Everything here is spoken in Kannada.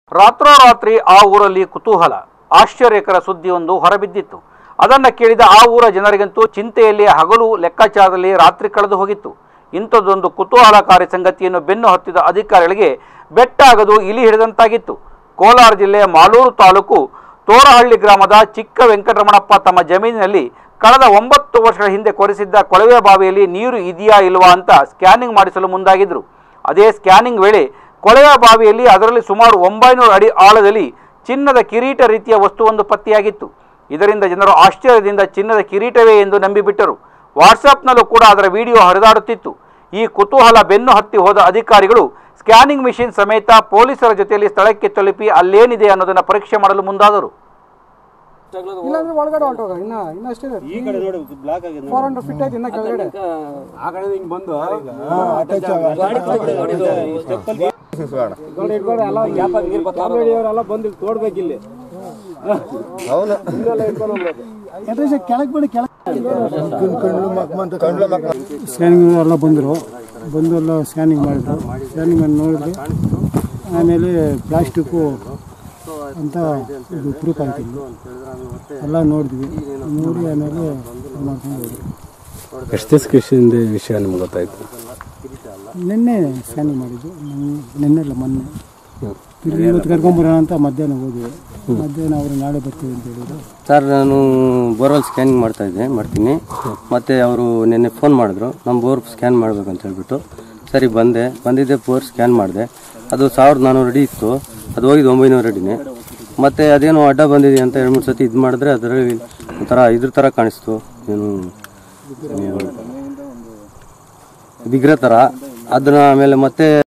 ರಾತ್ರೋರಾತ್ರಿ ಆ ಊರಲ್ಲಿ ಕುತೂಹಲ ಆಶ್ಚರ್ಯಕರ ಸುದ್ದಿಯೊಂದು ಹೊರಬಿದ್ದಿತ್ತು ಅದನ್ನು ಕೇಳಿದ ಆ ಊರ ಜನರಿಗಂತೂ ಚಿಂತೆಯಲ್ಲಿ ಹಗಲು ಲೆಕ್ಕಾಚಾರದಲ್ಲಿ ರಾತ್ರಿ ಕಳೆದು ಹೋಗಿತ್ತು ಇಂಥದ್ದೊಂದು ಕುತೂಹಲಕಾರಿ ಸಂಗತಿಯನ್ನು ಬೆನ್ನು ಹತ್ತಿದ ಅಧಿಕಾರಿಗಳಿಗೆ ಬೆಟ್ಟಾಗದು ಇಲಿ ಹಿಡಿದಂತಾಗಿತ್ತು ಕೋಲಾರ ಜಿಲ್ಲೆಯ ಮಾಲೂರು ತಾಲೂಕು ತೋರಹಳ್ಳಿ ಗ್ರಾಮದ ಚಿಕ್ಕ ವೆಂಕಟರಮಣಪ್ಪ ತಮ್ಮ ಜಮೀನಿನಲ್ಲಿ ಕಳೆದ ಒಂಬತ್ತು ವರ್ಷಗಳ ಹಿಂದೆ ಕೊರೆಸಿದ್ದ ಕೊಳವೆ ಬಾವಿಯಲ್ಲಿ ನೀರು ಇದೆಯಾ ಇಲ್ವಾ ಅಂತ ಸ್ಕ್ಯಾನಿಂಗ್ ಮಾಡಿಸಲು ಮುಂದಾಗಿದ್ರು ಅದೇ ಸ್ಕ್ಯಾನಿಂಗ್ ವೇಳೆ ಕೊಳವೆ ಬಾವಿಯಲ್ಲಿ ಅದರಲ್ಲಿ ಸುಮಾರು ಒಂಬೈನೂರು ಅಡಿ ಆಳದಲ್ಲಿ ಚಿನ್ನದ ಕಿರೀಟ ರೀತಿಯ ವಸ್ತುವೊಂದು ಪತ್ತೆಯಾಗಿತ್ತು ಇದರಿಂದ ಜನರು ಆಶ್ಚರ್ಯದಿಂದ ಚಿನ್ನದ ಕಿರೀಟವೇ ಎಂದು ನಂಬಿಬಿಟ್ಟರು ವಾಟ್ಸಪ್ನಲ್ಲೂ ಕೂಡ ಅದರ ವಿಡಿಯೋ ಹರಿದಾಡುತ್ತಿತ್ತು ಈ ಕುತೂಹಲ ಬೆನ್ನು ಹತ್ತಿ ಹೋದ ಅಧಿಕಾರಿಗಳು ಸ್ಕ್ಯಾನಿಂಗ್ ಮಿಷಿನ್ ಸಮೇತ ಪೊಲೀಸರ ಜೊತೆಯಲ್ಲಿ ಸ್ಥಳಕ್ಕೆ ತಲುಪಿ ಅಲ್ಲೇನಿದೆ ಅನ್ನೋದನ್ನು ಪರೀಕ್ಷೆ ಮಾಡಲು ಮುಂದಾದರು ಇಲ್ಲಾಂದ್ರೆ ಒಳಗಡೆ ಹೊರಟೋಗ ಇನ್ನ ಇನ್ನ ಅಷ್ಟೇ ಈ ಕಡೆ ನೋಡಿ ಬ್ಲಾಕ್ ಆಗಿದೆ ಫೋರ್ ಹಂಡ್ರೆಡ್ ಫಿಟ್ ಐತಿ ಇನ್ನ ಕೆಳಗಡೆ ಆ ಕಡೆ ಹಿಂಗ್ ಬಂದು ಇಟ್ಕೊಂಡು ಇಟ್ಕೊಂಡು ಎಲ್ಲ ಅವರೆಲ್ಲ ಬಂದು ಇಲ್ಲಿ ತೋಡ್ಬೇಕು ಇಲ್ಲಿ ಕೆಳಗೆ ಬಿಡಿ ಕೆಳಗೆ ಸ್ಕ್ಯಾನಿಂಗ್ ಎಲ್ಲ ಬಂದರು ಬಂದು ಎಲ್ಲ ಸ್ಕ್ಯಾನಿಂಗ್ ಮಾಡಿದ್ರು ಸ್ಕ್ಯಾನಿಂಗ್ ಮಾಡಿ ನೋಡಿದ್ರು ಆಮೇಲೆ ಪ್ಲಾಸ್ಟಿಕ್ಕು ಅಂತ ಇದು ಪ್ರೂಫ್ ಆಯ್ತು ಇಲ್ಲಿ. ಎಲ್ಲ ನೋಡಿದ್ವಿ ನೋಡಿ ಆಮೇಲೆ ಇದು ಮಾಡ್ಕೊಂಡು ಹೋದ್ವಿ ಎಷ್ಟು ದಿವಸಕ್ಕೆ ಹಿಂದೆ ವಿಷಯ ನಿಮ್ಗೆ ಗೊತ್ತಾಯ್ತು ನಿನ್ನೆ ಸ್ಕ್ಯಾನಿಂಗ್ ಮಾಡಿದ್ದು ನಿನ್ನೆ- ನಿನ್ನೆ ಇಲ್ಲ ಮೊನ್ನೆ ತಿರ್ಗಿ ಇವತ್ತು ಕರ್ಕೊಂಬರೋಣ ಅಂತ ಮಧ್ಯಾಹ್ನ ಹೋದ್ವಿ ಮಧ್ಯಾಹ್ನ ಅವರು ನಾಳೆ ಬರ್ತೀವಿ ಅಂತ ಹೇಳಿದ್ರು ಸರ್ ನಾನು ಬೋರ್ವೆಲ್ ಸ್ಕ್ಯಾನಿಂಗ್ ಮಾಡ್ತಾ ಇದ್ದೆ ಮಾಡ್ತೀನಿ ಮತ್ತು ಅವರು ನಿನ್ನೆ ಫೋನ್ ಮಾಡಿದ್ರು ನಮ್ಮ ಬೋರ್ ಸ್ಕ್ಯಾನ್ ಮಾಡಬೇಕು ಅಂತ ಹೇಳ್ಬಿಟ್ಟು ಸರಿ ಬಂದೆ ಬಂದಿದ್ದೆ ಬೋರ್ ಸ್ಕ್ಯಾನ್ ಮಾಡಿದೆ ಅದು ಸಾವಿರದ ನಾನ್ನೂರು ಅಡಿ ಇತ್ತು ಅದು ಹೋಗಿದ್ದು ಒಂಬೈನೂರು ಅಡಿನೇ ಮತ್ತು ಅದೇನೋ ಅಡ್ಡ ಬಂದಿದೆ ಅಂತ ಎರಡು ಮೂರು ಸತಿ ಇದು ಮಾಡಿದ್ರೆ ಅದರಲ್ಲಿ ಒಂಥರ ಇದ್ರ ಥರ ಕಾಣಿಸ್ತು ಏನು ಬಿಗ್ರೆ ಥರ ಅದನ್ನ ಆಮೇಲೆ ಮತ್ತೆ